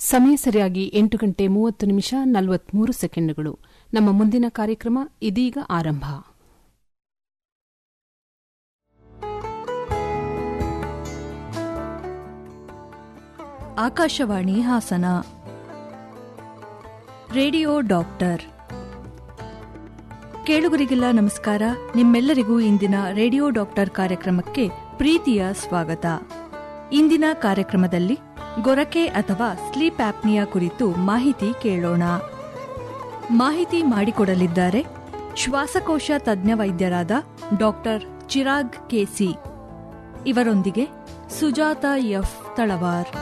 ಸಮಯ ಸರಿಯಾಗಿ ಎಂಟು ಗಂಟೆ ಮೂವತ್ತು ನಿಮಿಷ ನಲವತ್ಮೂರು ಸೆಕೆಂಡುಗಳು ನಮ್ಮ ಮುಂದಿನ ಕಾರ್ಯಕ್ರಮ ಇದೀಗ ಆರಂಭ ಆಕಾಶವಾಣಿ ಹಾಸನ ರೇಡಿಯೋ ಡಾಕ್ಟರ್ ಕೇಳುಗರಿಗೆಲ್ಲ ನಮಸ್ಕಾರ ನಿಮ್ಮೆಲ್ಲರಿಗೂ ಇಂದಿನ ರೇಡಿಯೋ ಡಾಕ್ಟರ್ ಕಾರ್ಯಕ್ರಮಕ್ಕೆ ಪ್ರೀತಿಯ ಸ್ವಾಗತ ಇಂದಿನ ಕಾರ್ಯಕ್ರಮದಲ್ಲಿ ಗೊರಕೆ ಅಥವಾ ಸ್ಲೀಪ್ ಆಪ್ನಿಯಾ ಕುರಿತು ಮಾಹಿತಿ ಕೇಳೋಣ ಮಾಹಿತಿ ಮಾಡಿಕೊಡಲಿದ್ದಾರೆ ಶ್ವಾಸಕೋಶ ತಜ್ಞ ವೈದ್ಯರಾದ ಡಾಕ್ಟರ್ ಚಿರಾಗ್ ಕೆಸಿ ಇವರೊಂದಿಗೆ ಸುಜಾತ ಎಫ್ ತಳವಾರ್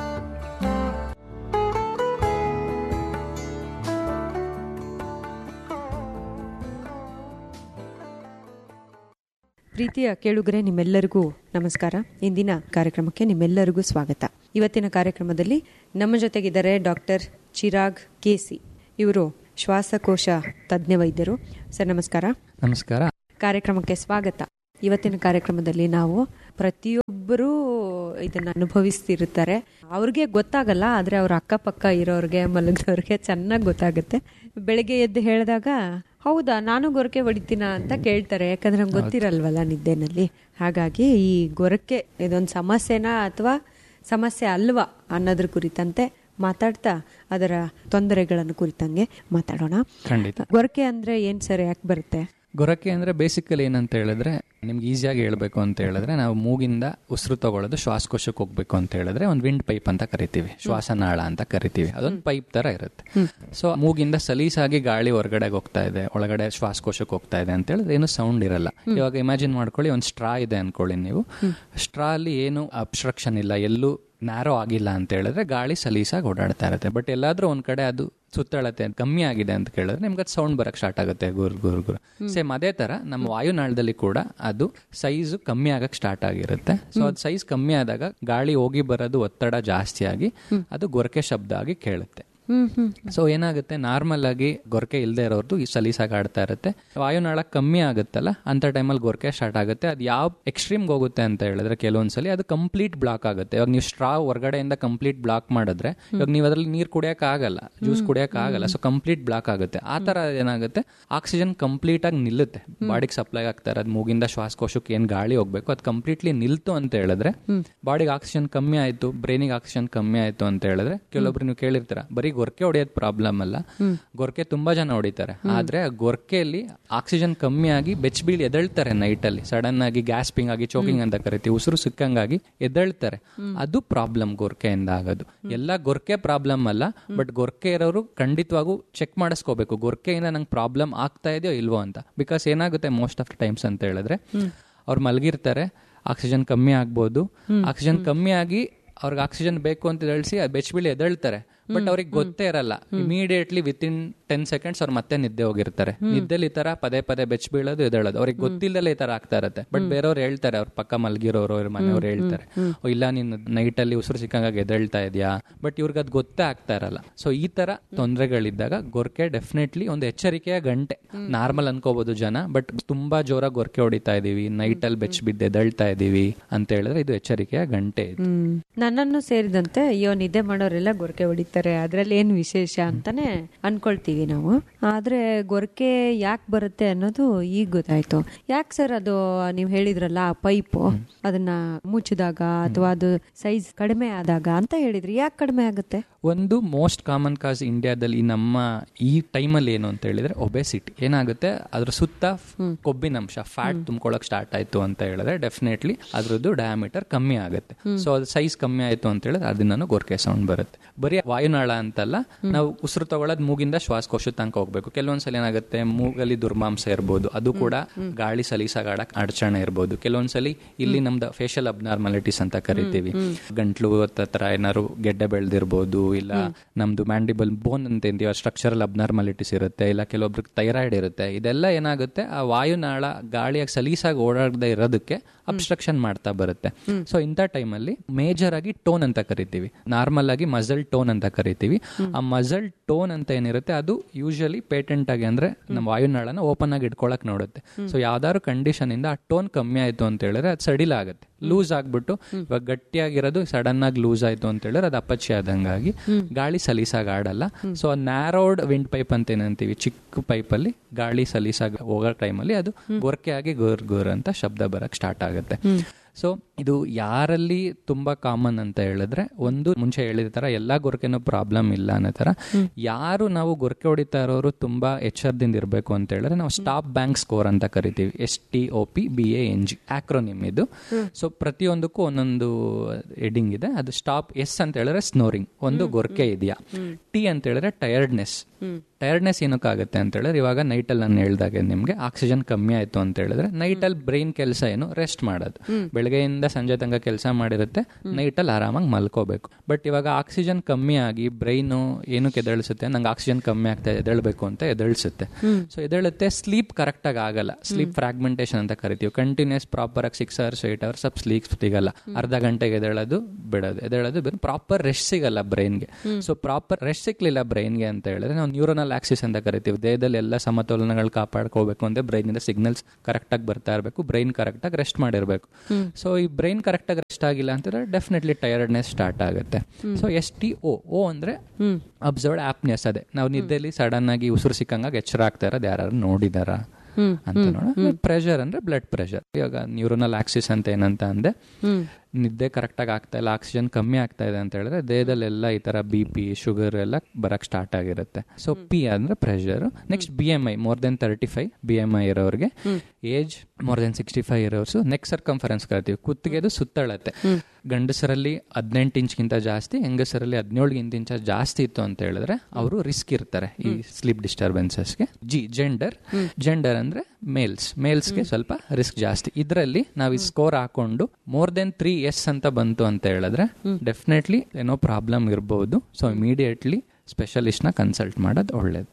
ಪ್ರೀತಿಯ ಕೇಳುಗರೆ ನಿಮ್ಮೆಲ್ಲರಿಗೂ ನಮಸ್ಕಾರ ಇಂದಿನ ಕಾರ್ಯಕ್ರಮಕ್ಕೆ ನಿಮ್ಮೆಲ್ಲರಿಗೂ ಸ್ವಾಗತ ಇವತ್ತಿನ ಕಾರ್ಯಕ್ರಮದಲ್ಲಿ ನಮ್ಮ ಜೊತೆಗಿದ್ದಾರೆ ಡಾಕ್ಟರ್ ಚಿರಾಗ್ ಕೆಸಿ ಇವರು ಶ್ವಾಸಕೋಶ ತಜ್ಞ ವೈದ್ಯರು ಸರ್ ನಮಸ್ಕಾರ ನಮಸ್ಕಾರ ಕಾರ್ಯಕ್ರಮಕ್ಕೆ ಸ್ವಾಗತ ಇವತ್ತಿನ ಕಾರ್ಯಕ್ರಮದಲ್ಲಿ ನಾವು ಪ್ರತಿಯೊಬ್ಬರೂ ಇದನ್ನ ಅನುಭವಿಸ್ತಿರ್ತಾರೆ ಅವ್ರಿಗೆ ಗೊತ್ತಾಗಲ್ಲ ಆದ್ರೆ ಅವ್ರ ಅಕ್ಕಪಕ್ಕ ಇರೋರ್ಗೆ ಮಲಗಿದವ್ರಿಗೆ ಚೆನ್ನಾಗಿ ಗೊತ್ತಾಗುತ್ತೆ ಬೆಳಗ್ಗೆ ಎದ್ದು ಹೇಳಿದಾಗ ಹೌದಾ ನಾನು ಗೊರಕೆ ಹೊಡಿತೀನ ಅಂತ ಕೇಳ್ತಾರೆ ಯಾಕಂದ್ರೆ ನಂಗೆ ಗೊತ್ತಿರಲ್ವಲ್ಲ ನಿದ್ದೆನಲ್ಲಿ ಹಾಗಾಗಿ ಈ ಗೊರಕೆ ಇದೊಂದು ಸಮಸ್ಯೆನಾ ಅಥವಾ ಸಮಸ್ಯೆ ಅಲ್ವಾ ಅನ್ನೋದ್ರ ಕುರಿತಂತೆ ಮಾತಾಡ್ತಾ ಅದರ ತೊಂದರೆಗಳನ್ನು ಕುರಿತಂಗೆ ಮಾತಾಡೋಣ ಖಂಡಿತ ಗೊರಕೆ ಅಂದ್ರೆ ಏನ್ ಸರ್ ಯಾಕೆ ಬರುತ್ತೆ ಗೊರಕೆ ಅಂದ್ರೆ ಬೇಸಿಕಲಿ ಏನಂತ ಹೇಳಿದ್ರೆ ನಿಮ್ಗೆ ಈಸಿಯಾಗಿ ಹೇಳ್ಬೇಕು ಅಂತ ಹೇಳಿದ್ರೆ ನಾವು ಮೂಗಿಂದ ಉಸಿರು ತಗೊಳ್ಳೋದು ಶ್ವಾಸಕೋಶಕ್ಕೆ ಹೋಗ್ಬೇಕು ಅಂತ ಹೇಳಿದ್ರೆ ಒಂದು ವಿಂಡ್ ಪೈಪ್ ಅಂತ ಕರಿತೀವಿ ಶ್ವಾಸನಾಳ ಅಂತ ಕರಿತೀವಿ ಅದೊಂದು ಪೈಪ್ ತರ ಇರುತ್ತೆ ಸೊ ಮೂಗಿಂದ ಸಲೀಸಾಗಿ ಗಾಳಿ ಹೊರಗಡೆ ಹೋಗ್ತಾ ಇದೆ ಒಳಗಡೆ ಶ್ವಾಸಕೋಶಕ್ಕೆ ಹೋಗ್ತಾ ಇದೆ ಅಂತ ಹೇಳಿದ್ರೆ ಏನು ಸೌಂಡ್ ಇರಲ್ಲ ಇವಾಗ ಇಮ್ಯಾಜಿನ್ ಮಾಡ್ಕೊಳ್ಳಿ ಒಂದು ಸ್ಟ್ರಾ ಇದೆ ಅನ್ಕೊಳ್ಳಿ ನೀವು ಸ್ಟ್ರಾ ಅಲ್ಲಿ ಏನು ಅಬ್ಸ್ಟ್ರಕ್ಷನ್ ಇಲ್ಲ ಎಲ್ಲೂ ನ್ಯಾರೋ ಆಗಿಲ್ಲ ಅಂತ ಹೇಳಿದ್ರೆ ಗಾಳಿ ಸಲೀಸಾಗಿ ಓಡಾಡ್ತಾ ಇರುತ್ತೆ ಬಟ್ ಎಲ್ಲಾದ್ರೂ ಒಂದ್ ಕಡೆ ಅದು ಸುತ್ತಳತೆ ಕಮ್ಮಿ ಆಗಿದೆ ಅಂತ ಕೇಳಿದ್ರೆ ನಿಮ್ಗೆ ಅದು ಸೌಂಡ್ ಬರಕ್ ಸ್ಟಾರ್ಟ್ ಆಗುತ್ತೆ ಗುರ್ ಗುರ್ ಗುರ್ ಸೇಮ್ ಅದೇ ತರ ನಮ್ಮ ವಾಯುನಾಳದಲ್ಲಿ ಕೂಡ ಅದು ಸೈಜ್ ಕಮ್ಮಿ ಆಗಕ್ ಸ್ಟಾರ್ಟ್ ಆಗಿರುತ್ತೆ ಸೊ ಅದು ಸೈಜ್ ಕಮ್ಮಿ ಆದಾಗ ಗಾಳಿ ಹೋಗಿ ಬರೋದು ಒತ್ತಡ ಜಾಸ್ತಿ ಆಗಿ ಅದು ಗೊರಕೆ ಶಬ್ದ ಆಗಿ ಕೇಳುತ್ತೆ ಸೊ ಏನಾಗುತ್ತೆ ನಾರ್ಮಲ್ ಆಗಿ ಗೊರಕೆ ಇಲ್ಲದೆ ಇರೋರ್ದು ಈ ಸಲೀಸಾಗಿ ಆಡ್ತಾ ಇರುತ್ತೆ ವಾಯುನಾಳ ಕಮ್ಮಿ ಆಗುತ್ತಲ್ಲ ಅಂತ ಟೈಮಲ್ಲಿ ಗೊರಕೆ ಸ್ಟಾರ್ಟ್ ಆಗುತ್ತೆ ಅದು ಯಾವ ಎಕ್ಸ್ಟ್ರೀಮ್ಗೆ ಹೋಗುತ್ತೆ ಅಂತ ಹೇಳಿದ್ರೆ ಕೆಲವೊಂದ್ಸಲಿ ಅದು ಕಂಪ್ಲೀಟ್ ಬ್ಲಾಕ್ ಆಗುತ್ತೆ ಇವಾಗ ನೀವು ಸ್ಟ್ರಾ ಹೊರಗಡೆಯಿಂದ ಕಂಪ್ಲೀಟ್ ಬ್ಲಾಕ್ ಮಾಡಿದ್ರೆ ಇವಾಗ ನೀವು ಅದ್ರಲ್ಲಿ ನೀರು ಕುಡಿಯಕ್ ಆಗಲ್ಲ ಜ್ಯೂಸ್ ಕುಡಿಯಕ್ ಆಗಲ್ಲ ಸೊ ಕಂಪ್ಲೀಟ್ ಬ್ಲಾಕ್ ಆಗುತ್ತೆ ಆ ತರ ಏನಾಗುತ್ತೆ ಆಕ್ಸಿಜನ್ ಕಂಪ್ಲೀಟ್ ಆಗಿ ನಿಲ್ಲುತ್ತೆ ಬಾಡಿಗೆ ಸಪ್ಲೈ ಆಗ್ತಾ ಇರೋದು ಮೂಗಿಂದ ಶ್ವಾಸಕೋಶಕ್ಕೆ ಏನ್ ಗಾಳಿ ಹೋಗ್ಬೇಕು ಅದು ಕಂಪ್ಲೀಟ್ಲಿ ನಿಲ್ತು ಅಂತ ಹೇಳಿದ್ರೆ ಬಾಡಿಗೆ ಆಕ್ಸಿಜನ್ ಕಮ್ಮಿ ಆಯ್ತು ಬ್ರೈನಿಗೆ ಆಕ್ಸಿಜನ್ ಕಮ್ಮಿ ಆಯ್ತು ಅಂತ ಹೇಳಿದ್ರೆ ಕೆಲವೊಬ್ರು ನೀವು ಕೇಳಿರ್ತೀರ ಬರೀ ಗೊರಕೆ ಹೊಡೆಯೋದು ಪ್ರಾಬ್ಲಮ್ ಅಲ್ಲ ಗೊರಕೆ ತುಂಬಾ ಜನ ಹೊಡಿತಾರೆ ಆದ್ರೆ ಗೊರಕೆಯಲ್ಲಿ ಆಕ್ಸಿಜನ್ ಕಮ್ಮಿ ಆಗಿ ಬೆಚ್ ಬೀಳಿ ಎದಳ್ತಾರೆ ನೈಟ್ ಅಲ್ಲಿ ಸಡನ್ ಆಗಿ ಗ್ಯಾಸ್ಪಿಂಗ್ ಆಗಿ ಚೋಕಿಂಗ್ ಅಂತ ಕರಿತೀವಿ ಉಸಿರು ಸಿಕ್ಕಂಗಾಗಿ ಎದಳ್ತಾರೆ ಅದು ಪ್ರಾಬ್ಲಮ್ ಗೊರಕೆಯಿಂದ ಆಗೋದು ಎಲ್ಲ ಗೊರಕೆ ಪ್ರಾಬ್ಲಮ್ ಅಲ್ಲ ಬಟ್ ಗೊರಕೆ ಇರೋರು ಖಂಡಿತವಾಗೂ ಚೆಕ್ ಮಾಡಿಸ್ಕೋಬೇಕು ಗೊರಕೆಯಿಂದ ನಂಗೆ ಪ್ರಾಬ್ಲಮ್ ಆಗ್ತಾ ಇದೆಯೋ ಇಲ್ವೋ ಅಂತ ಬಿಕಾಸ್ ಏನಾಗುತ್ತೆ ಮೋಸ್ಟ್ ಆಫ್ ಟೈಮ್ಸ್ ಅಂತ ಹೇಳಿದ್ರೆ ಅವ್ರು ಮಲಗಿರ್ತಾರೆ ಆಕ್ಸಿಜನ್ ಕಮ್ಮಿ ಆಗ್ಬೋದು ಆಕ್ಸಿಜನ್ ಕಮ್ಮಿ ಆಗಿ ಅವ್ರಿಗೆ ಆಕ್ಸಿಜನ್ ಬೇಕು ಅಂತ ಹೇಳಿಸಿ ಬೆಚ್ಚಬಿಳಿ ಎದಳ್ತಾರೆ ಬಟ್ ಅವ್ರಿಗೆ ಗೊತ್ತೇ ಇರಲ್ಲ immediately within ten seconds ಅವ್ರು ಮತ್ತೆ ನಿದ್ದೆ ಹೋಗಿರ್ತಾರೆ ನಿದ್ದೆಲಿ ಈ ತರ ಪದೇ ಪದೇ ಬೆಚ್ಚ ಬೀಳೋದು ಎದ್ದೇಳೋದು ಅವ್ರಿಗೆ ಗೊತ್ತಿಲ್ಲದಲ್ಲೇ ಈ ತರ ಆಗ್ತಾ ಇರುತ್ತೆ ಬಟ್ ಬೇರೆಯವ್ರು ಹೇಳ್ತಾರೆ ಅವ್ರ ಪಕ್ಕ ಮಲಗಿರೋರು ಅವ್ರ ಮನೆಯವ್ರು ಹೇಳ್ತಾರೆ ಓ ಇಲ್ಲ ನೀನು ನೈಟ್ ಅಲ್ಲಿ ಉಸಿರು ಸಿಕ್ಕಂಗಾಗಿ ಎದ್ದೇಳ್ತಾ ಇದೆಯಾ ಬಟ್ ಇವ್ರಿಗೆ ಅದು ಗೊತ್ತೇ ಆಗ್ತಾ ಇರಲ್ಲ ಸೊ ಈ ತರ ತೊಂದರೆಗಳಿದ್ದಾಗ ಗೊರಕೆ ಡೆಫಿನೆಟ್ಲಿ ಒಂದು ಎಚ್ಚರಿಕೆಯ ಗಂಟೆ ನಾರ್ಮಲ್ ಅನ್ಕೋಬಹುದು ಜನ ಬಟ್ ತುಂಬಾ ಜೋರಾಗಿ ಗೊರಕೆ ಹೊಡಿತಾ ಇದೀವಿ ನೈಟ್ ಅಲ್ಲಿ ಬೆಚ್ಚ ಬಿದ್ದು ಎದ್ದೇಳ್ತಾ ಇದೀವಿ ಅಂತ ಹೇಳಿದ್ರೆ ಇದು ಎಚ್ಚರಿಕೆಯ ಗಂಟೆ ಇದು ಹ್ಮ್ ನನ್ನನ್ನು ಸೇರಿದಂತೆ ಅಯ್ಯೋ ನಿದ್ದೆ ಮಾಡೋರೆಲ್ಲ ಗೊರಕೆ ಹೊಡಿತಾರೆ ಅದ್ರಲ್ಲಿ ಏನ್ ವಿಶೇಷ ಅಂತಾನೆ ಅನ್ಕೊಳ್ತೀವಿ ನಾವು ಆದ್ರೆ ಗೊರಕೆ ಯಾಕೆ ಬರುತ್ತೆ ಅನ್ನೋದು ಈಗ ಗೊತ್ತಾಯ್ತು ಯಾಕೆ ಸರ್ ಅದು ನೀವು ಹೇಳಿದ್ರಲ್ಲ ಆ ಪೈಪು ಅದನ್ನ ಮುಚ್ಚಿದಾಗ ಅಥವಾ ಅದು ಸೈಜ್ ಕಡಿಮೆ ಆದಾಗ ಅಂತ ಹೇಳಿದ್ರಿ ಯಾಕೆ ಕಡಿಮೆ ಆಗುತ್ತೆ ಒಂದು ಮೋಸ್ಟ್ ಕಾಮನ್ ಕಾಸ್ ಇಂಡಿಯಾದಲ್ಲಿ ಈ ನಮ್ಮ ಈ ಟೈಮಲ್ಲಿ ಏನು ಅಂತ ಹೇಳಿದ್ರೆ ಒಬೆಸಿಟಿ ಏನಾಗುತ್ತೆ ಅದ್ರ ಸುತ್ತ ಕೊಬ್ಬಿನ ಅಂಶ ಫ್ಯಾಟ್ ತುಂಬ್ಕೊಳಕ್ ಸ್ಟಾರ್ಟ್ ಆಯ್ತು ಅಂತ ಹೇಳಿದ್ರೆ ಡೆಫಿನೆಟ್ಲಿ ಅದ್ರದ್ದು ಡಯಾಮೀಟರ್ ಕಮ್ಮಿ ಆಗುತ್ತೆ ಸೊ ಅದು ಸೈಜ್ ಕಮ್ಮಿ ಆಯ್ತು ಅಂತ ಹೇಳಿದ್ರೆ ಅದನ್ನ ಗೊರಕೆ ಸೌಂಡ್ ಬರುತ್ತೆ ಬರೀ ವಾಯುನಾಳ ಅಂತಲ್ಲ ನಾವು ಉಸಿರು ತಗೊಳ್ಳೋದು ಮೂಗಿಂದ ಶ್ವಾಸಕೋಶ ತನಕ ಹೋಗ್ಬೇಕು ಕೆಲವೊಂದ್ಸಲ ಏನಾಗುತ್ತೆ ಮೂಗಲ್ಲಿ ದುರ್ಮಾಂಸ ಇರ್ಬೋದು ಅದು ಕೂಡ ಗಾಳಿ ಸಲೀಸಾಗಾಡಕ್ ಅಡಚಣೆ ಇರ್ಬೋದು ಕೆಲವೊಂದ್ಸಲಿ ಇಲ್ಲಿ ನಮ್ದು ಫೇಶಿಯಲ್ ಅಬ್ನಾರ್ಮಾಲಿಟೀಸ್ ಅಂತ ಕರಿತೀವಿ ಗಂಟ್ಲು ಹತ್ರ ಏನಾದ್ರು ಗೆಡ್ಡೆ ಬೆಳೆದಿರ್ಬೋದು ಇಲ್ಲ ನಮ್ದು ಮ್ಯಾಂಡಿಬಲ್ ಬೋನ್ ಅಂತ ಏನ್ತೀವಿ ಸ್ಟ್ರಕ್ಚರಲ್ ಅಬ್ನಾರ್ಮಾಲಿಟೀಸ್ ಇರುತ್ತೆ ಇಲ್ಲ ಕೆಲವೊಬ್ರಿಗೆ ಥೈರಾಯ್ಡ್ ಇರುತ್ತೆ ಇದೆಲ್ಲ ಏನಾಗುತ್ತೆ ಆ ವಾಯುನಾಳ ಗಾಳಿಯಾಗಿ ಸಲೀಸಾಗಿ ಓಡಾಡದೆ ಇರೋದಕ್ಕೆ ಅಬ್ಸ್ಟ್ರಕ್ಷನ್ ಮಾಡ್ತಾ ಬರುತ್ತೆ ಸೊ ಇಂಥ ಟೈಮಲ್ಲಿ ಮೇಜರ್ ಆಗಿ ಟೋನ್ ಅಂತ ಕರಿತೀವಿ ನಾರ್ಮಲ್ ಆಗಿ ಮಸಲ್ ಟೋನ್ ಅಂತ ಕರಿತೀವಿ ಆ ಮಸಲ್ ಟೋನ್ ಅಂತ ಏನಿರುತ್ತೆ ಅದು ಯೂಶಲಿ ಪೇಟೆಂಟ್ ಆಗಿ ಅಂದ್ರೆ ನಮ್ಮ ವಾಯುನಾಳನ ಓಪನ್ ಆಗಿ ಇಟ್ಕೊಳಕ್ ನೋಡುತ್ತೆ ಸೊ ಯಾವ್ದಾದ್ರು ಕಂಡೀಷನ್ ಇಂದ ಆ ಟೋನ್ ಕಮ್ಮಿ ಆಯ್ತು ಅಂತ ಹೇಳಿದ್ರೆ ಅದು ಸಡಿಲ ಆಗುತ್ತೆ ಲೂಸ್ ಆಗ್ಬಿಟ್ಟು ಇವಾಗ ಗಟ್ಟಿಯಾಗಿರೋದು ಸಡನ್ ಆಗಿ ಲೂಸ್ ಆಯ್ತು ಅಂತ ಹೇಳಿದ್ರೆ ಅದು ಅಪಚಯ ಆದಂಗಾಗಿ ಗಾಳಿ ಸಲೀಸಾಗಿ ಆಡಲ್ಲ ಸೊ ನ್ಯಾರೋಡ್ ವಿಂಡ್ ಪೈಪ್ ಅಂತ ಏನಂತೀವಿ ಚಿಕ್ಕ ಪೈಪಲ್ಲಿ ಗಾಳಿ ಸಲೀಸಾಗಿ ಹೋಗೋ ಟೈಮಲ್ಲಿ ಅದು ಗೊರಕೆ ಆಗಿ ಗೋರ್ ಗೋರ್ ಅಂತ ಶಬ್ದ ಬರಕ್ ಸ್ಟಾರ್ಟ್ ಆಗುತ್ತೆ ಸೊ ಇದು ಯಾರಲ್ಲಿ ತುಂಬಾ ಕಾಮನ್ ಅಂತ ಹೇಳಿದ್ರೆ ಒಂದು ಮುಂಚೆ ಹೇಳಿದ ತರ ಎಲ್ಲಾ ಗೊರಕೆನೂ ಪ್ರಾಬ್ಲಮ್ ಇಲ್ಲ ಅನ್ನೋ ತರ ಯಾರು ನಾವು ಗೊರಕೆ ಹೊಡಿತಾ ಇರೋರು ತುಂಬಾ ಎಚ್ಚರದಿಂದ ಇರಬೇಕು ಅಂತ ಹೇಳಿದ್ರೆ ನಾವು ಸ್ಟಾಪ್ ಬ್ಯಾಂಕ್ ಸ್ಕೋರ್ ಅಂತ ಕರಿತೀವಿ S T O P B A N G acronym ಇದು ಸೊ ಪ್ರತಿಯೊಂದಕ್ಕೂ ಒಂದೊಂದು ಹೆಡಿಂಗ್ ಇದೆ ಅದು ಸ್ಟಾಪ್ ಎಸ್ ಅಂತ ಹೇಳಿದ್ರೆ ಸ್ನೋರಿಂಗ್ ಒಂದು ಗೊರಕೆ ಇದೆಯಾ ಟಿ ಅಂತ ಹೇಳಿದ್ರೆ ಟಯರ್ಡ್ನೆಸ್ ಟಯರ್ಡ್ನೆಸ್ ಏನಕ್ಕಾಗುತ್ತೆ ಅಂತ ಹೇಳಿದ್ರೆ ಇವಾಗ ನೈಟಲ್ಲಿ ನಾನು ಹೇಳ್ದಾಗೆ ನಿಮಗೆ ಆಕ್ಸಿಜನ್ ಕಮ್ಮಿ ಆಯ್ತು ಅಂತ ಹೇಳಿದ್ರೆ ನೈಟಲ್ಲಿ ಬ್ರೈನ್ ಕೆಲಸ ಏನು ರೆಸ್ಟ್ ಮಾಡೋದು ಬೆಳಗ್ಗೆಯಿಂದ ಸಂಜೆ ತನಕ ಕೆಲಸ ಮಾಡಿರುತ್ತೆ ನೈಟಲ್ಲಿ ಆರಾಮಾಗಿ ಮಲ್ಕೋಬೇಕು ಬಟ್ ಇವಾಗ ಆಕ್ಸಿಜನ್ ಕಮ್ಮಿ ಆಗಿ ಬ್ರೈನು ಏನಕ್ಕೆ ಎದಳಿಸುತ್ತೆ ನಂಗೆ ಆಕ್ಸಿಜನ್ ಕಮ್ಮಿ ಆಗ್ತಾ ಎದಳ್ಬೇಕು ಅಂತ ಎದಳಿಸುತ್ತೆ ಸೊ ಎದಳುತ್ತೆ ಸ್ಲೀಪ್ ಕರೆಕ್ಟಾಗಿ ಆಗಲ್ಲ ಸ್ಲೀಪ್ ಫ್ರಾಗ್ಮೆಂಟೇಷನ್ ಅಂತ ಕರಿತೀವಿ ಕಂಟಿನ್ಯೂಸ್ ಪ್ರಾಪರ್ ಆಗಿ six hours eight hours up sleep ಸಿಗಲ್ಲ ಅರ್ಧ ಗಂಟೆಗೆ ಎದಳೋದು ಬಿಡೋದು ಎದಳೋದು ಪ್ರಾಪರ್ ರೆಸ್ಟ್ ಸಿಗಲ್ಲ ಬ್ರೈನ್ಗೆ ಸೊ ಪ್ರಾಪರ್ ರೆಸ್ಟ್ ಸಿಕ್ಲಿಲ್ಲ ಬ್ರೈನ್ಗೆ ಅಂತ ಹೇಳಿದ್ರೆ ನಾವು ನ್ಯೂರೋನಲ್ ಆಕ್ಸಿಸ್ ಅಂತ ಕರಿತೀವಿ ದೇಹದಲ್ಲಿ ಎಲ್ಲ ಸಮತೋಲನಗಳು ಕಾಪಾಡ್ಕೋಬೇಕು ಅಂದ್ರೆ ಬ್ರೈನಿಂದ ಸಿಗ್ನಲ್ಸ್ ಕರೆಕ್ಟಾಗಿ ಬರ್ತಾ ಇರಬೇಕು ಬ್ರೈನ್ ಕರೆಕ್ಟಾಗಿ ರೆಸ್ಟ್ ಮಾಡಿರಬೇಕು ಸೊ ಈ ಬ್ರೈನ್ ಕರೆಕ್ಟಾಗಿ ರೆಸ್ಟ್ ಆಗಿಲ್ಲ ಅಂತಂದ್ರೆ ಡೆಫಿನೆಟ್ಲಿ ಟಯರ್ಡ್ನೆಸ್ ಸ್ಟಾರ್ಟ್ ಆಗುತ್ತೆ so S T O O ಅಂದ್ರೆ ಅಬ್ಸರ್ವ್ಡ್ ಆಪ್ನೆಸ್ ಅದೇ ನಾವು ನಿದ್ದೆಲಿ ಸಡನ್ ಆಗಿ ಉಸಿರು ಸಿಕ್ಕಂಗಾಗ ಎಚ್ಚರ ಆಗ್ತಾ ಇರೋದು ಯಾರು ನೋಡಿದಾರ ಅಂತ ನೋಡ ಪ್ರೆಷರ್ ಅಂದ್ರೆ ಬ್ಲಡ್ ಪ್ರೆಷರ್ ಇವಾಗ ನ್ಯೂರೋನಲ್ ಆಕ್ಸಿಸ್ ಅಂತ ಏನಂತ ಅಂದೆ ನಿದ್ದೆ ಕರೆಕ್ಟಾಗಿ ಆಗ್ತಾ ಇಲ್ಲ ಆಕ್ಸಿಜನ್ ಕಮ್ಮಿ ಆಗ್ತಾ ಇದೆ ಅಂತ ಹೇಳಿದ್ರೆ ದೇಹದಲ್ಲೆಲ್ಲ ಈ ತರ ಬಿ ಪಿ ಶುಗರ್ ಎಲ್ಲ ಬರಕ್ ಸ್ಟಾರ್ಟ್ ಆಗಿರುತ್ತೆ ಸೊ ಪಿ ಅಂದ್ರೆ pressure next B M I more than thirty five B M I ಇರೋರಿಗೆ age more than sixty five ಇರೋರ್ಸ್ ನೆಕ್ ಸರ್ಕಂಫರೆನ್ಸ್ ಕರಿತೀವಿ ಕುತ್ತಿಗೆದು ಸುತ್ತಳತ್ತೆ ಗಂಡಸರಲ್ಲಿ ಹದಿನೆಂಟು ಇಂಚ್ಗಿಂತ ಜಾಸ್ತಿ ಹೆಂಗಸರಲ್ಲಿ ಹದಿನೇಳು ಇಂಚ ಜಾಸ್ತಿ ಇತ್ತು ಅಂತ ಹೇಳಿದ್ರೆ ಅವರು ರಿಸ್ಕ್ ಇರ್ತಾರೆ ಈ ಸ್ಲೀಪ್ ಡಿಸ್ಟರ್ಬೆನ್ಸಸ್ಗೆ ಜಿ ಜೆಂಡರ್ ಜೆಂಡರ್ ಅಂದ್ರೆ ಮೇಲ್ಸ್ ಮೇಲ್ಸ್ಗೆ ಸ್ವಲ್ಪ ರಿಸ್ಕ್ ಜಾಸ್ತಿ ಇದರಲ್ಲಿ ನಾವು ಈ ಸ್ಕೋರ್ ಹಾಕೊಂಡು ಮೋರ್ ದೆನ್ ತ್ರೀ ಎಸ್ ಅಂತ ಬಂತು ಅಂತ ಹೇಳಿದ್ರೆ ಡೆಫಿನೆಟ್ಲಿ ಏನೋ ಪ್ರಾಬ್ಲಮ್ ಇರಬಹುದು ಸೊ ಇಮಿಡಿಯೇಟ್ಲಿ ಸ್ಪೆಷಲಿಸ್ಟ್ ನ ಕನ್ಸಲ್ಟ್ ಮಾಡೋದು ಒಳ್ಳೇದು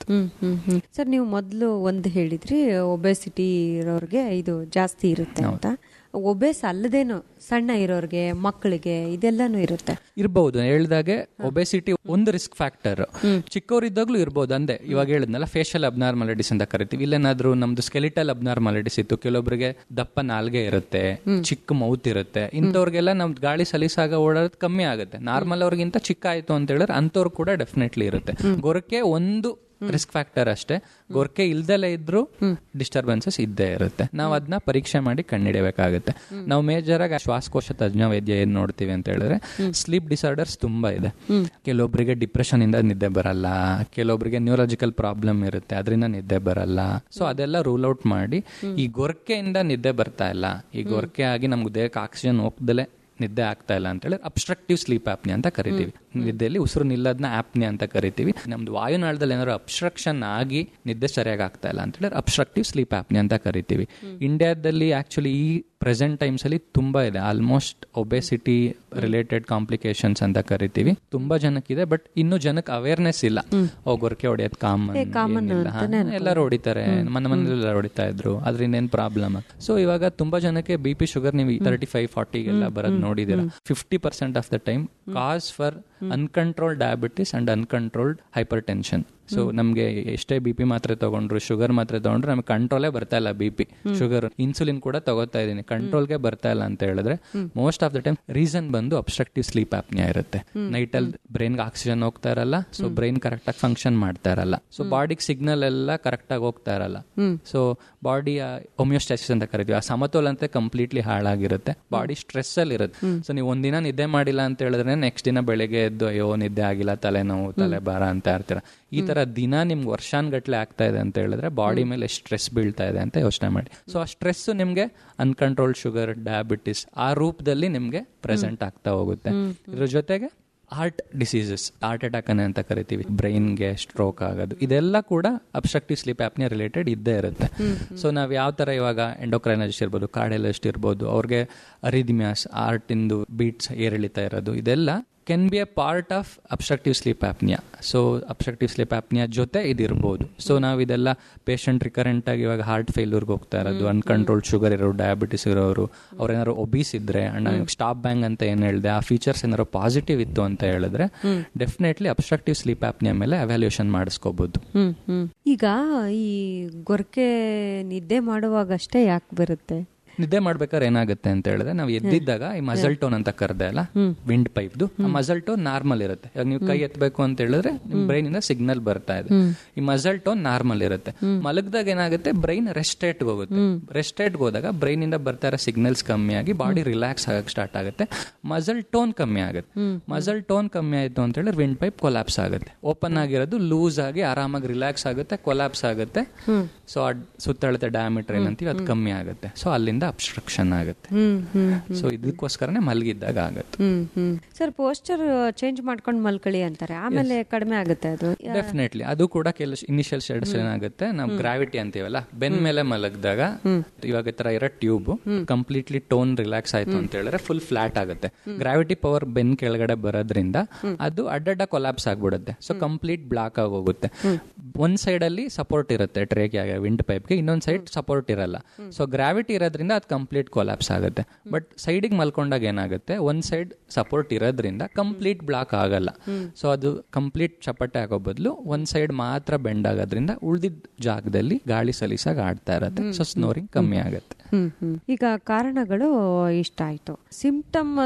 ಸರ್ ನೀವು ಮೊದಲು ಒಂದು ಹೇಳಿದ್ರಿ ಒಬೆಸಿಟಿ ಇರೋರಿಗೆ ಇದು ಜಾಸ್ತಿ ಇರುತ್ತೆ ಅಂತ ಒಬೇಸ್ ಅಲ್ಲದೇನು ಸಣ್ಣ ಇರೋರಿಗೆ ಮಕ್ಕಳಿಗೆ ಇದೆಲ್ಲಾನು ಇರುತ್ತೆ ಇರಬಹುದು ಹೇಳ್ದಾಗೆ ಒಬೆಸಿಟಿ ಒಂದು ರಿಸ್ಕ್ ಫ್ಯಾಕ್ಟರ್ ಚಿಕ್ಕವರಿದ್ದಾಗ್ಲೂ ಇರ್ಬೋದು ಅಂದೆ ಇವಾಗ ಹೇಳಿದ್ನಲ್ಲ ಫೇಶಿಯಲ್ ಅಬ್ನಾರ್ಮಾಲಿಟೀಸ್ ಅಂತ ಕರಿತೀವಿ ಇಲ್ಲೇನಾದ್ರೂ ನಮ್ದು ಸ್ಕೆಲಿಟಲ್ ಅಬ್ನಾರ್ಮಾಲಿಟೀಸ್ ಇತ್ತು ಕೆಲವೊಬ್ಬರಿಗೆ ದಪ್ಪ ನಾಲ್ಗೆ ಇರುತ್ತೆ ಚಿಕ್ಕ ಮೌತ್ ಇರುತ್ತೆ ಇಂಥವ್ರಿಗೆಲ್ಲ ನಮ್ದು ಗಾಳಿ ಸಲೀಸಾಗ ಓಡೋದು ಕಮ್ಮಿ ಆಗುತ್ತೆ ನಾರ್ಮಲ್ ಅವ್ರಿಗಿಂತ ಚಿಕ್ಕ ಆಯ್ತು ಅಂತ ಹೇಳಿದ್ರೆ ಅಂಥವ್ರು ಕೂಡ ಡೆಫಿನೆಟ್ಲಿ ಇರುತ್ತೆ ಗೊರಕೆ ಒಂದು ರಿಸ್ಕ್ ಫ್ಯಾಕ್ಟರ್ ಅಷ್ಟೇ ಗೊರಕೆ ಇಲ್ದಲೇ ಇದ್ರೂ ಡಿಸ್ಟರ್ಬೆನ್ಸಸ್ ಇದ್ದೇ ಇರುತ್ತೆ ನಾವು ಅದನ್ನ ಪರೀಕ್ಷೆ ಮಾಡಿ ಕಂಡಿಡಿಯಬೇಕಾಗುತ್ತೆ ನಾವು ಮೇಜರ್ ಆಗಿ ಶ್ವಾಸಕೋಶ ತಜ್ಞ ವೈದ್ಯ ಏನ್ ನೋಡ್ತೀವಿ ಅಂತ ಹೇಳಿದ್ರೆ ಸ್ಲೀಪ್ ಡಿಸಾರ್ಡರ್ಸ್ ತುಂಬಾ ಇದೆ ಕೆಲವೊಬ್ಬರಿಗೆ ಡಿಪ್ರೆಷನ್ ಇಂದ ನಿದ್ದೆ ಬರಲ್ಲ ಕೆಲವೊಬ್ಬರಿಗೆ ನ್ಯೂರಾಲಜಿಕಲ್ ಪ್ರಾಬ್ಲಮ್ ಇರುತ್ತೆ ಅದರಿಂದ ನಿದ್ದೆ ಬರಲ್ಲ ಸೊ ಅದೆಲ್ಲ ರೂಲ್ ಔಟ್ ಮಾಡಿ ಈ ಗೊರಕೆಯಿಂದ ನಿದ್ದೆ ಬರ್ತಾ ಇಲ್ಲ ಈ ಗೊರಕೆ ಆಗಿ ನಮ್ಗೆ ದೇಹಕ್ಕೆ ಆಕ್ಸಿಜನ್ ಹೋಗ್ದಲೆ ನಿದ್ದೆ ಆಗ್ತಾ ಇಲ್ಲ ಅಂತ ಹೇಳಿ ಅಬ್ಸ್ಟ್ರಕ್ಟಿವ್ ಸ್ಲೀಪ್ ಆಪ್ನಿ ಅಂತ ಕರಿತೀವಿ ನಿದ್ದೆಯಲ್ಲಿ ಉಸಿರು ನಿಲ್ಲದ್ನ ಆಪ್ನಿ ಅಂತ ಕರಿತೀವಿ ನಮ್ದು ವಾಯುನಾಳದಲ್ಲಿ ಏನಾದ್ರು ಅಬ್ಸ್ಟ್ರಕ್ಷನ್ ಆಗಿ ನಿದ್ದೆ ಸರಿಯಾಗಿ ಆಗ್ತಾ ಇಲ್ಲ ಅಂತ ಹೇಳಿದ್ರೆ ಅಬ್ಸ್ಟ್ರಕ್ಟಿವ್ ಸ್ಲೀಪ್ ಆಪ್ನಿ ಅಂತ ಕರಿತೀವಿ ಇಂಡಿಯಾದಲ್ಲಿ ಆಕ್ಚುಲಿ ಈ ಪ್ರೆಸೆಂಟ್ ಟೈಮ್ಸ್ ಅಲ್ಲಿ ತುಂಬಾ ಇದೆ ಆಲ್ಮೋಸ್ಟ್ ಒಬೆಸಿಟಿ ರಿಲೇಟೆಡ್ ಕಾಂಪ್ಲಿಕೇಶನ್ಸ್ ಅಂತ ಕರಿತೀವಿ ತುಂಬಾ ಜನಕ್ಕಿದೆ ಬಟ್ ಇನ್ನು ಜನಕ್ಕೆ ಅವೇರ್ನೆಸ್ ಇಲ್ಲ ಓ ಗೊರಕೆ ಹೊಡೆಯೋದು ಕಾಮನ್ ಎಲ್ಲರೂ ಹೊಡಿತಾರೆ ಮನೆ ಮನೆಯಲ್ಲ ಹೊಡಿತಾ ಇದ್ರು ಅದರಿಂದ ಏನ್ ಪ್ರಾಬ್ಲಮ್ ಸೊ ಇವಾಗ ತುಂಬಾ ಜನಕ್ಕೆ ಬಿ ಪಿ ಶುಗರ್ ನೀವು ತರ್ಟಿ ಫೈವ್ ಫಾರ್ಟಿಗೆಲ್ಲ ಬರೋದು ನೋಡಿದಿರ fifty percent of the time cause for uncontrolled diabetes and uncontrolled hypertension so ನಮ್ಗೆ ಎಷ್ಟೇ ಬಿ ಪಿ ಮಾತ್ರೆ ತಗೊಂಡ್ರು ಶುಗರ್ ಮಾತ್ರೆ ತಗೊಂಡ್ರು ನಮ್ಗೆ ಕಂಟ್ರೋಲೇ ಬರ್ತಾ ಇಲ್ಲ ಬಿ ಪಿ ಶುಗರ್ ಇನ್ಸುಲಿನ್ ಕೂಡ ತಗೋತಾ ಇದೀನಿ ಕಂಟ್ರೋಲ್ಗೆ ಬರ್ತಾ ಇಲ್ಲ ಅಂತ ಹೇಳಿದ್ರೆ most of the time reason ಬಂದು ಅಬ್ಸ್ಟ್ರಕ್ಟಿವ್ ಸ್ಲೀಪ್ ಆಪ್ನಿಯಾ ಇರುತ್ತೆ ನೈಟ್ ಅಲ್ಲಿ ಬ್ರೈನ್ಗೆ ಆಕ್ಸಿಜನ್ ಹೋಗ್ತಾ ಇರಲ್ಲ ಸೊ ಬ್ರೈನ್ ಕರೆಕ್ಟ್ ಆಗಿ ಫಂಕ್ಷನ್ ಮಾಡ್ತಾ ಇರಲ್ಲ ಸೊ ಬಾಡಿಗೆ ಸಿಗ್ನಲ್ ಎಲ್ಲ ಕರೆಕ್ಟ್ ಆಗಿ ಹೋಗ್ತಾ ಇರಲ್ಲ ಸೊ ಬಾಡಿಯ ಹೋಮಿಯೋಸ್ಟಾಸಿಸ್ ಅಂತ ಕರಿತೀವಿ ಆ ಸಮತೋಲನತೆ ಕಂಪ್ಲೀಟ್ಲಿ ಹಾಳಾಗಿರುತ್ತೆ ಬಾಡಿ ಸ್ಟ್ರೆಸ್ ಅಲ್ಲಿ ಇರುತ್ತೆ ಸೊ ನೀವು ಒಂದಿನ ನಿದ್ದೆ ಮಾಡಿಲ್ಲ ಅಂತ ಹೇಳಿದ್ರೆ ನೆಕ್ಸ್ಟ್ ದಿನ ಬೆಳಿಗ್ಗೆ ಎದ್ದು ಅಯ್ಯೋ ನಿದ್ದೆ ಆಗಿಲ್ಲ ತಲೆನೋವು ತಲೆ ಭಾರ ಅಂತ ಇರ್ತೀರ ಈ ತರ ದಿನ ನಿಮ್ಗೆ ವರ್ಷಾನ್ಗಟ್ಲೆ ಆಗ್ತಾ ಇದೆ ಅಂತ ಹೇಳಿದ್ರೆ ಬಾಡಿ ಮೇಲೆ ಎಷ್ಟು ಸ್ಟ್ರೆಸ್ ಬೀಳ್ತಾ ಇದೆ ಅಂತ ಯೋಚನೆ ಮಾಡಿ ಸೊ ಆ ಸ್ಟ್ರೆಸ್ ನಿಮ್ಗೆ ಅನ್ಕಂಟ್ರೋಲ್ ಶುಗರ್ ಡಯಾಬಿಟಿಸ್ ಆ ರೂಪದಲ್ಲಿ ನಿಮ್ಗೆ ಪ್ರೆಸೆಂಟ್ ಆಗ್ತಾ ಹೋಗುತ್ತೆ ಇದ್ರ ಜೊತೆಗೆ ಹಾರ್ಟ್ ಡಿಸೀಸಸ್ ಹಾರ್ಟ್ ಅಟ್ಯಾಕ್ ಅಂತ ಕರಿತೀವಿ ಬ್ರೈನ್ಗೆ ಸ್ಟ್ರೋಕ್ ಆಗೋದು ಇದೆಲ್ಲ ಕೂಡ ಅಬ್ಸ್ಟ್ರಕ್ಟಿವ್ ಸ್ಲೀಪ್ ಆಪ್ನಿಯ ರಿಲೇಟೆಡ್ ಇದ್ದೇ ಇರುತ್ತೆ ಸೊ ನಾವು ಯಾವ ತರ ಇವಾಗ ಎಂಡೋಕ್ರೈನಜಿಸ್ಟ್ ಇರ್ಬೋದು ಕಾರ್ಡಿಯಲಿಸ್ಟ್ ಇರ್ಬೋದು ಅವ್ರಿಗೆ ಅರಿದಿಮ್ಯಾಸ್ ಹಾರ್ಟ್ ಇಂದು ಬೀಟ್ಸ್ ಏರಿಳಿತಾ ಇರೋದು ಇದೆಲ್ಲ can be a part of obstructive sleep apnoea so obstructive sleep apnoea ಜೊತೆ ಇದಿರ್ಬೋದು ಸೊ ನಾವು ಇದೆಲ್ಲ ಪೇಷಂಟ್ ರಿಕರೆಂಟ್ ಆಗಿ ಇವಾಗ ಹಾರ್ಟ್ ಫೇಲ್ಯೂರ್ಗೆ ಹೋಗ್ತಾ ಇರೋದು ಅನ್ಕಂಟ್ರೋಲ್ ಶುಗರ್ ಇರೋರು ಡಯಾಬಿಟಿಸ್ ಇರೋರು ಅವ್ರೇನಾದ್ರು ಒಬೀಸ್ ಇದ್ರೆ ಅಂಡ್ ಸ್ಟಾಪ್ ಬ್ಯಾಂಗ್ ಅಂತ ಏನ್ ಹೇಳಿದೆ ಆ ಫೀಚರ್ಸ್ ಏನಾದ್ರು ಪಾಸಿಟಿವ್ ಇತ್ತು ಅಂತ ಹೇಳಿದ್ರೆ ಡೆಫಿನೆಟ್ಲಿ ಅಬ್ಸ್ಟ್ರಕ್ಟಿವ್ ಸ್ಲೀಪ್ ಆಪ್ನಿಯಾ ಮೇಲೆ ಅವ್ಯಾಲ್ಯೂಷನ್ ಮಾಡಿಸ್ಕೋಬಹುದು ಹ್ಮ್ ಹ್ಮ್ ಈಗ ಈ ಗೊರಕೆ ನಿದ್ದೆ ಮಾಡುವಾಗಷ್ಟೇ ಯಾಕೆ ಬರುತ್ತೆ ನಿದ್ದೆ ಮಾಡ್ಬೇಕಾದ್ರೆ ಏನಾಗುತ್ತೆ ಅಂತ ಹೇಳಿದ್ರೆ ನಾವು ಎದ್ದಿದ್ದಾಗ ಈ ಮಸಲ್ ಟೋನ್ ಅಂತ ಕರೆದೆ ಅಲ್ಲ ವಿಂಡ್ ಪೈಪ್ದು ಆ ಮಸಲ್ ಟೋನ್ ನಾರ್ಮಲ್ ಇರುತ್ತೆ ಇವಾಗ ನೀವು ಕೈ ಎತ್ತಬೇಕು ಅಂತ ಹೇಳಿದ್ರೆ ನಿಮ್ ಬ್ರೈನ್ ಇಂದ ಸಿಗ್ನಲ್ ಬರ್ತಾ ಇದೆ ಈ ಮಸಲ್ ಟೋನ್ ನಾರ್ಮಲ್ ಇರುತ್ತೆ ಮಲಗದಾಗ ಏನಾಗುತ್ತೆ ಬ್ರೈನ್ ರೆಸ್ಟೇಟ್ ಹೋಗುತ್ತೆ ರೆಸ್ಟೇಟ್ ಹೋದಾಗ ಬ್ರೈನ್ ಇಂದ ಬರ್ತಾ ಇರೋ ಸಿಗ್ನಲ್ಸ್ ಕಮ್ಮಿ ಆಗಿ ಬಾಡಿ ರಿಲ್ಯಾಕ್ಸ್ ಆಗಕ್ಕೆ ಸ್ಟಾರ್ಟ್ ಆಗುತ್ತೆ ಮಸಲ್ ಟೋನ್ ಕಮ್ಮಿ ಆಗುತ್ತೆ ಮಸಲ್ ಟೋನ್ ಕಮ್ಮಿ ಆಯ್ತು ಅಂತ ಹೇಳಿದ್ರೆ ವಿಂಡ್ ಪೈಪ್ ಕೊಲಾಪ್ಸ್ ಆಗುತ್ತೆ ಓಪನ್ ಆಗಿರೋದು ಲೂಸ್ ಆಗಿ ಆರಾಮಾಗಿ ರಿಲ್ಯಾಕ್ಸ್ ಆಗುತ್ತೆ ಕೊಲಾಪ್ಸ್ ಆಗುತ್ತೆ ಸೊ ಸುತ್ತಳತೆ ಡಯಾಮೀಟರ್ ಏನಂತೀವಿ ಅದು ಕಮ್ಮಿ ಆಗುತ್ತೆ ಸೊ ಅಲ್ಲಿಂದ ಅಬ್ಸ್ಟ್ರಕ್ಷನ್ ಆಗುತ್ತೆ ಹ್ಮ್ ಹ್ಮ್ ಸೊ ಇದಕ್ಕೋಸ್ಕರನೇ ಮಲಗಿದ್ದಾಗ ಆಗುತ್ತೆ ಹ್ಮ್ ಹ್ಮ್ ಸರ್ ಪೋಸ್ಟರ್ ಚೇಂಜ್ ಮಾಡ್ಕೊಂಡು ಮಲ್ಕೊಳ್ಳಿ ಅಂತಾರೆ ಆಮೇಲೆ ಕಡಿಮೆ ಆಗುತ್ತೆ ಅದು ಡೆಫಿನೆಟ್ಲಿ ಅದು ಕೂಡ ಕೆಲವು ಇನಿಷಿಯಲ್ ಸ್ಟೇಟಸ್ ಏನಾಗುತ್ತೆ ನಾವು ಗ್ರಾವಿಟಿ ಅಂತೀವಲ್ಲ ಬೆನ್ ಮೇಲೆ ಮಲಗಿದಾಗ ಇವಾಗ ಈ ತರ ಇರೋ ಟ್ಯೂಬ್ ಕಂಪ್ಲೀಟ್ಲಿ ಟೋನ್ ರಿಲ್ಯಾಕ್ಸ್ ಆಯ್ತು ಅಂತ ಹೇಳಿದ್ರೆ ಫುಲ್ ಫ್ಲಾಟ್ ಆಗುತ್ತೆ ಗ್ರಾವಿಟಿ ಪವರ್ ಬೆನ್ ಕೆಳಗಡೆ ಬರೋದ್ರಿಂದ ಅದು ಅಡ್ಡಡ್ಡ ಕೊಲಾಪ್ಸ್ ಆಗ್ಬಿಡುತ್ತೆ ಸೊ ಕಂಪ್ಲೀಟ್ ಬ್ಲಾಕ್ ಆಗಿ ಹೋಗುತ್ತೆ ಒಂದ್ ಸೈಡ್ ಅಲ್ಲಿ ಸಪೋರ್ಟ್ ಇರುತ್ತೆ ಟ್ರೇಗೆ ವಿಂಡ್ ಪೈಪ್ಗೆ ಇನ್ನೊಂದ್ ಸೈಡ್ ಸಪೋರ್ಟ್ ಇರಲ್ಲ ಸೊ ಗ್ರಾವಿಟಿ ಇರೋದ್ರಿಂದ ಅದು ಕಂಪ್ಲೀಟ್ ಕೊಲಾಪ್ಸ್ ಆಗುತ್ತೆ ಬಟ್ ಸೈಡಿಗೆ ಮಲ್ಕೊಂಡಾಗ ಏನಾಗುತ್ತೆ ಒಂದ್ ಸೈಡ್ ಸಪೋರ್ಟ್ ಇರೋದ್ರಿಂದ ಕಂಪ್ಲೀಟ್ ಬ್ಲಾಕ್ ಆಗಲ್ಲ ಸೊ ಅದು ಕಂಪ್ಲೀಟ್ ಚಪ್ಪಟೆ ಆಗೋ ಬದಲು ಒಂದ್ ಸೈಡ್ ಮಾತ್ರ ಬೆಂಡ್ ಆಗೋದ್ರಿಂದ ಉಳಿದಿದ್ದ ಜಾಗದಲ್ಲಿ ಗಾಳಿ ಸಲೀಸಾಗಿ ಆಡ್ತಾ ಇರತ್ತೆ ಸೊ ಸ್ನೋರಿಂಗ್ ಕಮ್ಮಿ ಆಗುತ್ತೆ ಹ್ಮ್ ಹ್ಮ್ ಈಗ ಕಾರಣಗಳು ಇಷ್ಟ ಆಯ್ತು ಸಿಂಪ್ಟಮ್